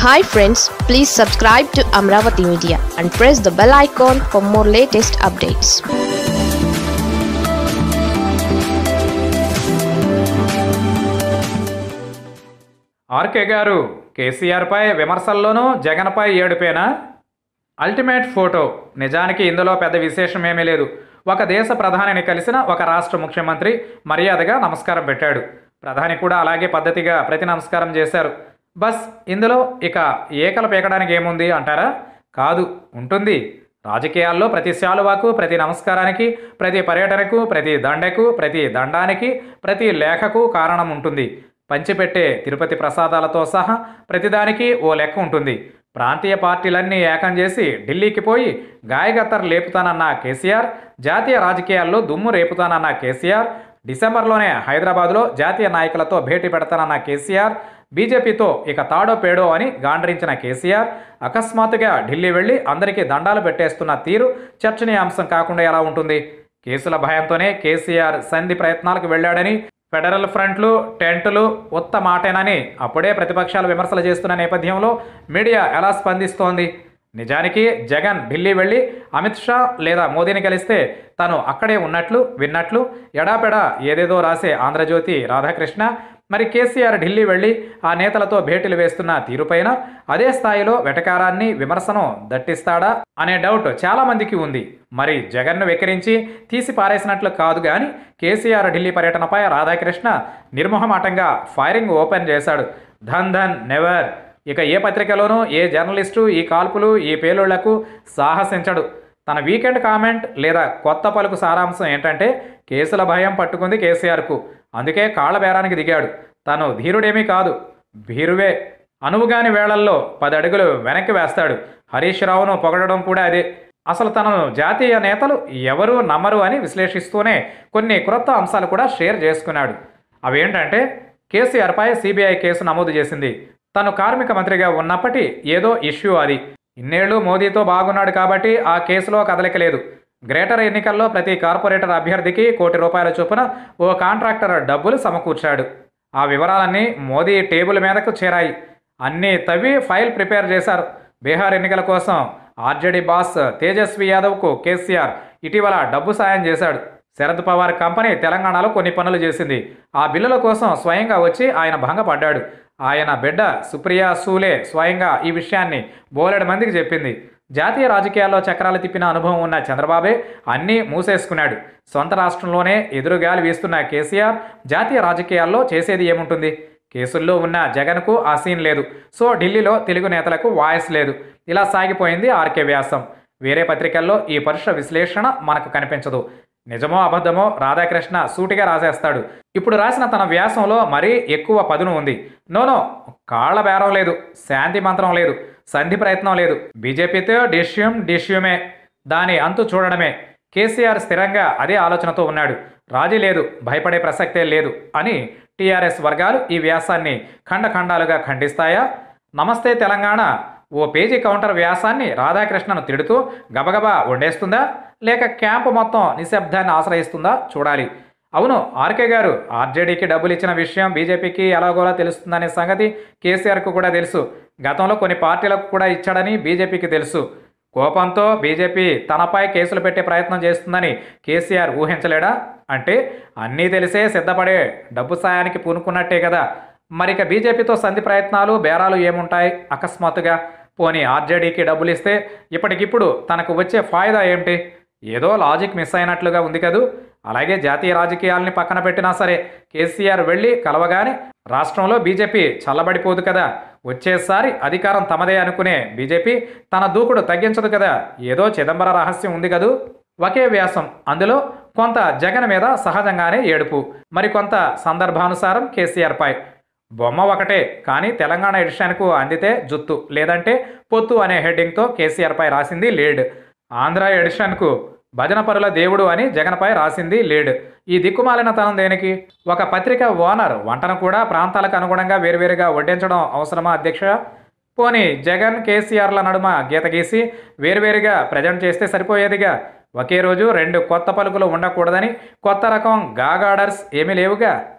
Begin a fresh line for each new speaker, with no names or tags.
hi friends please subscribe to Amaravati media and press the bell icon for more latest updates
RK garu కేసీఆర్పై విమర్శల్లోనూ జగన్పై ఏడుపేనా ultimate photo నిజానికి ఇందులో పెద్ద విశేషం ఏమీ లేదు ఒక దేశ ప్రధానిని కలిసిన ఒక రాష్ట్ర ముఖ్యమంత్రి మర్యాదగా నమస్కారం పెట్టాడు ప్రధాని కూడా అలాగే పద్ధతిగా ప్రతి నమస్కారం చేశారు బస్ ఇందులో ఇక ఏకలు పీకడానికి ఏముంది అంటారా కాదు ఉంటుంది రాజకీయాల్లో ప్రతి శాలువాకు ప్రతి నమస్కారానికి ప్రతి పర్యటనకు ప్రతి దండకు ప్రతి దండానికి ప్రతి లేఖకు కారణం ఉంటుంది పంచిపెట్టే తిరుపతి ప్రసాదాలతో సహా ప్రతిదానికి ఓ లెక్క ఉంటుంది ప్రాంతీయ పార్టీలన్నీ ఏకం చేసి ఢిల్లీకి పోయి గాయగత్తర్ లేపుతానన్న కేసీఆర్ జాతీయ రాజకీయాల్లో దుమ్ము రేపుతానన్న కేసీఆర్ డిసెంబర్లోనే హైదరాబాద్లో జాతీయ నాయకులతో భేటీ పెడతానన్న కేసీఆర్ బీజేపీతో ఇక తాడో పేడో అని గాండ్రించిన కేసీఆర్ అకస్మాత్తుగా ఢిల్లీ వెళ్లి అందరికీ దండాలు పెట్టేస్తున్న తీరు చర్చనీయాంశం కాకుండా ఎలా ఉంటుంది కేసుల భయంతోనే కేసీఆర్ సంధి ప్రయత్నాలకు వెళ్ళాడని ఫెడరల్ ఫ్రంట్లు టెంట్లు ఉత్త మాటేనని అప్పుడే ప్రతిపక్షాలు విమర్శలు చేస్తున్న నేపథ్యంలో మీడియా ఎలా స్పందిస్తోంది నిజానికి జగన్ ఢిల్లీ వెళ్ళి అమిత్ షా లేదా మోదీని కలిస్తే తను అక్కడే ఉన్నట్లు విన్నట్లు ఎడాపెడా ఏదేదో రాసే ఆంధ్రజ్యోతి రాధాకృష్ణ మరి కేసీఆర్ ఢిల్లీ వెళ్ళి ఆ నేతలతో భేటీలు వేస్తున్న తీరుపైన అదే స్థాయిలో వెటకారాన్ని విమర్శను దట్టిస్తాడా అనే డౌట్ చాలా మందికి ఉంది మరి జగన్ను వెక్కిరించి తీసి పారేసినట్లు కాదు కానీ కేసీఆర్ ఢిల్లీ పర్యటనపై రాధాకృష్ణ నిర్మోహమాటంగా ఫైరింగ్ ఓపెన్ చేశాడు ధన్ ధన్ నెవర్ ఇక ఏ పత్రికలోనూ ఏ జర్నలిస్టు ఈ కాల్పులు ఈ పేలుళ్లకు సాహసించడు తన వీకెండ్ కామెంట్ లేదా కొత్త పలుకు సారాంశం ఏంటంటే కేసుల భయం పట్టుకుంది కేసీఆర్కు అందుకే కాళ్ళ బేరానికి దిగాడు తను ధీరుడేమీ కాదు భీరువే అనువుగాని వేళల్లో పది అడుగులు వెనక్కి వేస్తాడు హరీష్ రావును పొగడడం కూడా అదే అసలు తనను జాతీయ నేతలు ఎవరూ నమ్మరు అని విశ్లేషిస్తూనే కొన్ని క్రొత్త అంశాలు కూడా షేర్ చేసుకున్నాడు అవేంటంటే కేసీఆర్పై సిబిఐ కేసు నమోదు చేసింది తను కార్మిక మంత్రిగా ఉన్నప్పటి ఏదో ఇష్యూ అది ఇన్నేళ్లు మోదీతో బాగున్నాడు కాబట్టి ఆ కేసులో కదలిక లేదు గ్రేటర్ ఎన్నికల్లో ప్రతి కార్పొరేటర్ అభ్యర్థికి కోటి రూపాయల చొప్పున ఓ కాంట్రాక్టర్ డబ్బులు సమకూర్చాడు ఆ వివరాలన్నీ మోదీ టేబుల్ మీదకు చేరాయి అన్నీ తవ్వి ఫైల్ ప్రిపేర్ చేశారు బీహార్ ఎన్నికల కోసం ఆర్జేడీ బాస్ తేజస్వి యాదవ్కు కేసీఆర్ ఇటీవల డబ్బు సాయం చేశాడు శరద్ పవార్ కంపెనీ తెలంగాణలో కొన్ని పనులు చేసింది ఆ బిల్లుల కోసం స్వయంగా వచ్చి ఆయన భంగపడ్డాడు ఆయన బిడ్డ సుప్రియా సూలే స్వయంగా ఈ విషయాన్ని బోలెడు మందికి చెప్పింది జాతీయ రాజకీయాల్లో చక్రాలు తిప్పిన అనుభవం ఉన్న చంద్రబాబే అన్నీ మూసేసుకున్నాడు సొంత రాష్ట్రంలోనే ఎదురుగాలి వీస్తున్న కేసీఆర్ జాతీయ రాజకీయాల్లో చేసేది ఏముంటుంది కేసుల్లో ఉన్న జగన్కు ఆ సీన్ లేదు సో ఢిల్లీలో తెలుగు నేతలకు వాయిస్ లేదు ఇలా సాగిపోయింది ఆర్కే వ్యాసం వేరే పత్రికల్లో ఈ పరుష విశ్లేషణ మనకు కనిపించదు నిజమో అబద్ధమో రాధాకృష్ణ సూటిగా రాసేస్తాడు ఇప్పుడు రాసిన తన వ్యాసంలో మరీ ఎక్కువ పదును ఉంది నోనో కాళ్ల బేరం లేదు శాంతి మంత్రం లేదు సంధి ప్రయత్నం లేదు బీజేపీతో డిష్యూమ్ డిష్యూమే దాని అంతు చూడడమే కేసీఆర్ స్థిరంగా అదే ఆలోచనతో ఉన్నాడు రాజీ లేదు భయపడే ప్రసక్తే లేదు అని టీఆర్ఎస్ వర్గాలు ఈ వ్యాసాన్ని ఖండఖండాలుగా ఖండిస్తాయా నమస్తే తెలంగాణ ఓ పేజీ కౌంటర్ వ్యాసాన్ని రాధాకృష్ణను తిడుతూ గబగబా వండేస్తుందా లేక క్యాంపు మొత్తం నిశ్శబ్దాన్ని ఆశ్రయిస్తుందా చూడాలి అవును ఆర్కే గారు ఆర్జేడీకి డబ్బులు ఇచ్చిన విషయం బీజేపీకి ఎలాగోలా తెలుస్తుందనే సంగతి కేసీఆర్కు కూడా తెలుసు గతంలో కొన్ని పార్టీలకు కూడా ఇచ్చాడని బీజేపీకి తెలుసు కోపంతో బీజేపీ తనపై కేసులు పెట్టే ప్రయత్నం చేస్తుందని కేసీఆర్ ఊహించలేడా అంటే అన్నీ తెలిసే సిద్ధపడే డబ్బు సాయానికి పూనుకున్నట్టే కదా మరిక బీజేపీతో సంధి ప్రయత్నాలు బేరాలు ఏముంటాయి అకస్మాత్తుగా పోనీ ఆర్జేడీకి డబ్బులు ఇస్తే ఇప్పటికిప్పుడు తనకు వచ్చే ఫాయిదా ఏమిటి ఏదో లాజిక్ మిస్ అయినట్లుగా ఉంది కదూ అలాగే జాతీయ రాజకీయాల్ని పక్కన పెట్టినా సరే కేసీఆర్ వెళ్ళి కలవగానే రాష్ట్రంలో బీజేపీ చల్లబడిపోదు కదా వచ్చేసారి అధికారం తమదే అనుకునే బీజేపీ తన దూకుడు తగ్గించదు కదా ఏదో చిదంబర రహస్యం ఉంది కదూ ఒకే వ్యాసం అందులో కొంత జగన్ మీద సహజంగానే ఏడుపు మరికొంత సందర్భానుసారం కేసీఆర్పై బొమ్మ ఒకటే కానీ తెలంగాణ ఎడిషన్కు అందితే జుత్తు లేదంటే పొత్తు అనే హెడ్డింగ్తో కేసీఆర్పై రాసింది లీడ్ ఆంధ్ర ఎడిషన్కు భజన పరుల దేవుడు అని జగన్పై రాసింది లీడ్ ఈ దిక్కుమాలిన తనం దేనికి ఒక పత్రిక ఓనర్ వంటను కూడా ప్రాంతాలకు అనుగుణంగా వేరువేరుగా వడ్డించడం అవసరమా అధ్యక్ష పోనీ జగన్ కేసీఆర్ల నడుమ గీత గీసి వేరువేరుగా ప్రజెంట్ చేస్తే సరిపోయేదిగా ఒకే రోజు రెండు కొత్త పలుకులు ఉండకూడదని కొత్త రకం గాగాడర్స్ ఏమీ లేవుగా